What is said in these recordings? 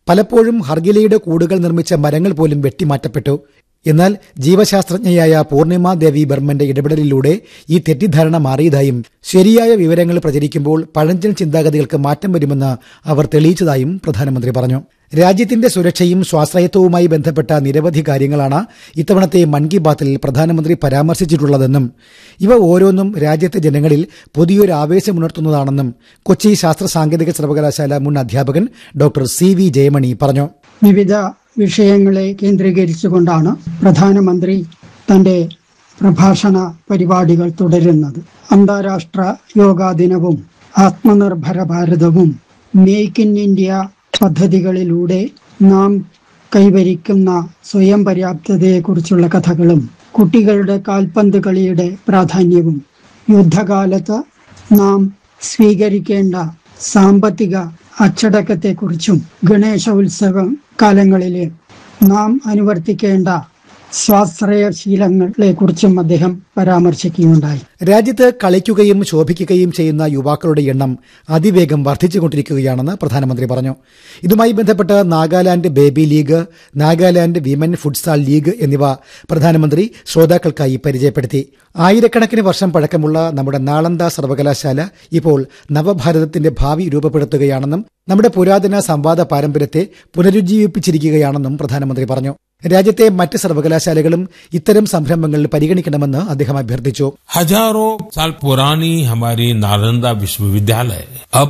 പലപ്പോഴും ഹർഗിലയുടെ കൂടുകൾ നിർമ്മിച്ച മരങ്ങൾ പോലും വെട്ടിമാറ്റപ്പെട്ടു എന്നാൽ ജീവശാസ്ത്രജ്ഞയായ പൂർണിമ ദേവി ബർമന്റെ ഇടപെടലിലൂടെ ഈ തെറ്റിദ്ധാരണ മാറിയതായും ശരിയായ വിവരങ്ങൾ പ്രചരിക്കുമ്പോൾ പഴഞ്ചൻ ചിന്താഗതികൾക്ക് മാറ്റം വരുമെന്ന് അവർ തെളിയിച്ചതായും പ്രധാനമന്ത്രി പറഞ്ഞു രാജ്യത്തിന്റെ സുരക്ഷയും സ്വാശ്രയത്വവുമായി ബന്ധപ്പെട്ട നിരവധി കാര്യങ്ങളാണ് ഇത്തവണത്തെ മൻ കി ബാത്തിൽ പ്രധാനമന്ത്രി പരാമർശിച്ചിട്ടുള്ളതെന്നും ഇവ ഓരോന്നും രാജ്യത്തെ ജനങ്ങളിൽ പുതിയൊരു ആവേശമുണർത്തുന്നതാണെന്നും കൊച്ചി ശാസ്ത്ര സാങ്കേതിക സർവകലാശാല മുൻ അധ്യാപകൻ ഡോക്ടർ സി വി ജയമണി പറഞ്ഞു വിവിധ വിഷയങ്ങളെ കേന്ദ്രീകരിച്ചുകൊണ്ടാണ് പ്രധാനമന്ത്രി തന്റെ പ്രഭാഷണ പരിപാടികൾ തുടരുന്നത് അന്താരാഷ്ട്ര യോഗാ ദിനവും ആത്മനിർഭര ഭാരതവും മേക്ക് ഇൻ ഇന്ത്യ പദ്ധതികളിലൂടെ നാം കൈവരിക്കുന്ന സ്വയം പര്യാപ്തതയെക്കുറിച്ചുള്ള കഥകളും കുട്ടികളുടെ കാൽപന്ത് കളിയുടെ പ്രാധാന്യവും യുദ്ധകാലത്ത് നാം സ്വീകരിക്കേണ്ട സാമ്പത്തിക അച്ചടക്കത്തെക്കുറിച്ചും ഗണേശ ഉത്സവ കാലങ്ങളിലെ നാം അനുവർത്തിക്കേണ്ട സ്വാശ്രയ ശീലങ്ങളെക്കുറിച്ചും അദ്ദേഹം പരാമർശിക്കുകയുണ്ടായി രാജ്യത്ത് കളിക്കുകയും ശോഭിക്കുകയും ചെയ്യുന്ന യുവാക്കളുടെ എണ്ണം അതിവേഗം വർദ്ധിച്ചുകൊണ്ടിരിക്കുകയാണെന്ന് പ്രധാനമന്ത്രി പറഞ്ഞു ഇതുമായി ബന്ധപ്പെട്ട് Nagaland baby league Nagaland women futsal league എന്നിവ പ്രധാനമന്ത്രി ശ്രോതാക്കൾക്കായി പരിചയപ്പെടുത്തി ആയിരക്കണക്കിന് വർഷം പഴക്കമുള്ള നമ്മുടെ നാളന്ദ സർവകലാശാല ഇപ്പോൾ നവഭാരതത്തിന്റെ ഭാവി രൂപപ്പെടുത്തുകയാണെന്നും നമ്മുടെ പുരാതന സംവാദ പാരമ്പര്യത്തെ പുനരുജ്ജീവിപ്പിച്ചിരിക്കുകയാണെന്നും പ്രധാനമന്ത്രി പറഞ്ഞു രാജ്യത്തെ മറ്റ് സർവകലാശാലകളും ഇത്തരം സംരംഭങ്ങൾ പരിഗണിക്കണമെന്ന് അദ്ദേഹം അഭ്യർത്ഥിച്ചു हजारों साल पुरानी हमारी नालंदा विश्वविद्यालय अब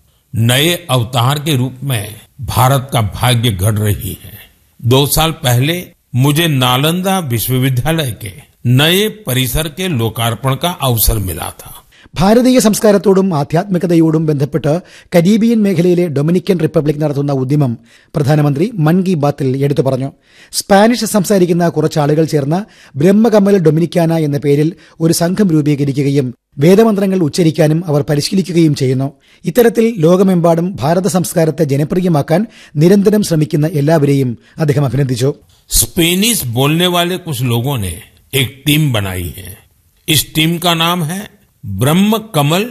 नए अवतार के रूप में भारत का भाग्य गढ़ रही है दो साल पहले मुझे नालंदा विश्वविद्यालय के नए परिसर के लोकार्पण का अवसर मिला था ഭാരതീയ സംസ്കാരത്തോടും ആധ്യാത്മികതയോടും ബന്ധപ്പെട്ട് കരീബിയൻ മേഖലയിലെ ഡൊമിനിക്കൻ റിപ്പബ്ലിക് നടത്തുന്ന ഉദ്യമം പ്രധാനമന്ത്രി മൻ കി ബാത്തിൽ എടുത്തു പറഞ്ഞു സ്പാനിഷ് സംസാരിക്കുന്ന കുറച്ചാളുകൾ ചേർന്ന് ബ്രഹ്മകമൽ ഡൊമിനിക്കാന എന്ന പേരിൽ ഒരു സംഘം രൂപീകരിക്കുകയും വേദമന്ത്രങ്ങൾ ഉച്ചരിക്കാനും അവർ പരിശീലിക്കുകയും ചെയ്യുന്നു ഇത്തരത്തിൽ ലോകമെമ്പാടും ഭാരത സംസ്കാരത്തെ ജനപ്രിയമാക്കാൻ നിരന്തരം ശ്രമിക്കുന്ന എല്ലാവരെയും അദ്ദേഹം അഭിനന്ദിച്ചു स्पेनिश बोलने वाले कुछ लोगों ने एक टीम बनाई है इस टीम का नाम है ब्रह्म कमल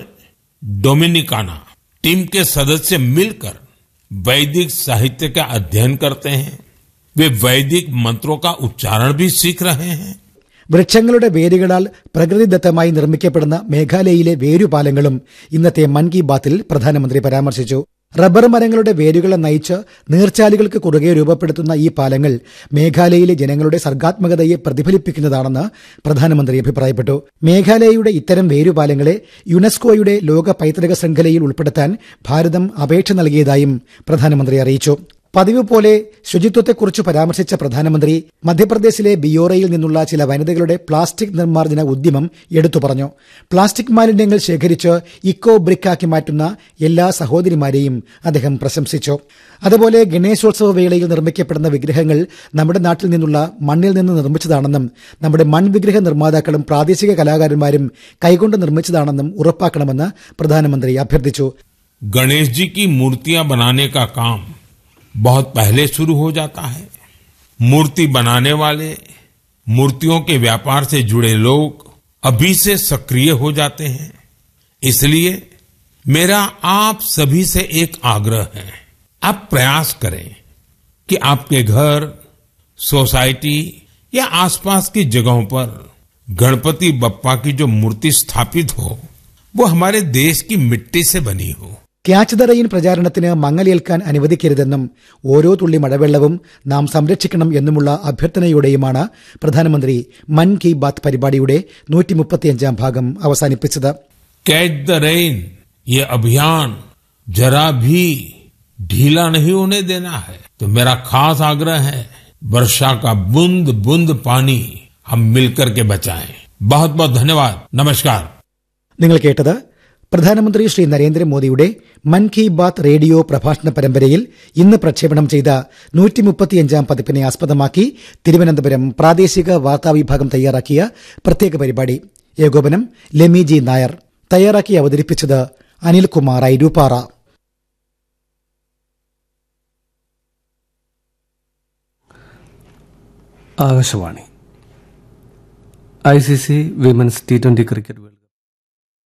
डोमिनिकाना टीम के सदस्य मिलकर वैदिक साहित्य का अध्ययन करते हैं वे वैदिक मंत्रों का उच्चारण भी सीख रहे हैं വൃക്ഷങ്ങളുടെ വേരുകളാൽ പ്രകൃതിദത്തമായി നിർമ്മിക്കപ്പെടുന്ന മേഘാലയയിലെ വേരുപാലങ്ങളും ഇന്നത്തെ മൻ കി ബാത്തിൽ പ്രധാനമന്ത്രി പരാമർശിച്ചു റബ്ബർ മരങ്ങളുടെ വേരുകളെ നയിച്ച് നീർച്ചാലുകൾക്ക് കുറുകെ രൂപപ്പെടുത്തുന്ന ഈ പാലങ്ങൾ മേഘാലയയിലെ ജനങ്ങളുടെ സർഗാത്മകതയെ പ്രതിഫലിപ്പിക്കുന്നതാണെന്ന് പ്രധാനമന്ത്രി അഭിപ്രായപ്പെട്ടു മേഘാലയയുടെ ഇത്തരം വേരുപാലങ്ങളെ യുനെസ്കോയുടെ ലോക പൈതൃക ശൃംഖലയിൽ ഉൾപ്പെടുത്താൻ ഭാരതം അപേക്ഷ നൽകിയതായും പ്രധാനമന്ത്രി അറിയിച്ചു പതിവ് പോലെ ശുചിത്വത്തെക്കുറിച്ച് പരാമർശിച്ച പ്രധാനമന്ത്രി മധ്യപ്രദേശിലെ ബിയോറയിൽ നിന്നുള്ള ചില വനിതകളുടെ പ്ലാസ്റ്റിക് നിർമ്മാർജ്ജന ഉദ്യമം എടുത്തു പറഞ്ഞു പ്ലാസ്റ്റിക് മാലിന്യങ്ങൾ ശേഖരിച്ച് ഇക്കോ ബ്രിക്കാക്കി മാറ്റുന്ന എല്ലാ സഹോദരിമാരെയും അദ്ദേഹം പ്രശംസിച്ചു അതുപോലെ ഗണേശോത്സവ വേളയിൽ നിർമ്മിക്കപ്പെടുന്ന വിഗ്രഹങ്ങൾ നമ്മുടെ നാട്ടിൽ നിന്നുള്ള മണ്ണിൽ നിന്ന് നിർമ്മിച്ചതാണെന്നും നമ്മുടെ മൺവിഗ്രഹ നിർമ്മാതാക്കളും പ്രാദേശിക കലാകാരന്മാരും കൈകൊണ്ട് നിർമ്മിച്ചതാണെന്നും ഉറപ്പാക്കണമെന്ന് പ്രധാനമന്ത്രി അഭ്യർത്ഥിച്ചു गणेश जी की मूर्तियां बनाने का काम बहुत पहले शुरू हो जाता है मूर्ति बनाने वाले मूर्तियों के व्यापार से जुड़े लोग अभी से सक्रिय हो जाते हैं इसलिए मेरा आप सभी से एक आग्रह है आप प्रयास करें कि आपके घर सोसाइटी या आसपास की जगहों पर गणपति बप्पा की जो मूर्ति स्थापित हो वो हमारे देश की मिट्टी से बनी हो ക്യാച്ച് ദ റെയിൻ പ്രചാരണത്തിന് മങ്ങലേൽക്കാൻ അനുവദിക്കരുതെന്നും ഓരോ തുള്ളി മഴവെള്ളവും നാം സംരക്ഷിക്കണം എന്നുമുള്ള അഭ്യർത്ഥനയോടെയുമാണ് പ്രധാനമന്ത്രി മൻ കി ബാത്ത് പരിപാടിയുടെ നൂറ്റിമുപ്പത്തിയഞ്ചാം ഭാഗം അവസാനിപ്പിച്ചത് कैच द रेन ये अभियान जरा भी ढीला नहीं होने देना है तो मेरा खास आग्रह है वर्षा का बूंद बूंद पानी हम मिलकर के बचाएं बहुत बहुत धन्यवाद नमस्कार നിങ്ങൾ കേട്ടത് പ്രധാനമന്ത്രി ശ്രീ നരേന്ദ്രമോദിയുടെ മൻ കി ബാത്ത് റേഡിയോ പ്രഭാഷണ പരമ്പരയിൽ ഇന്ന് പ്രക്ഷേപണം ചെയ്ത നൂറ്റിമുപ്പത്തിയഞ്ചാം പതിപ്പിനെ ആസ്പദമാക്കി തിരുവനന്തപുരം പ്രാദേശിക വാർത്താ വിഭാഗം തയ്യാറാക്കിയ പ്രത്യേക പരിപാടി ഏകോപനം ലെമി ജി നായർ തയ്യാറാക്കി അവതരിപ്പിച്ചത് Anilkumar Airuppara Akashvani I C C women's T twenty cricket world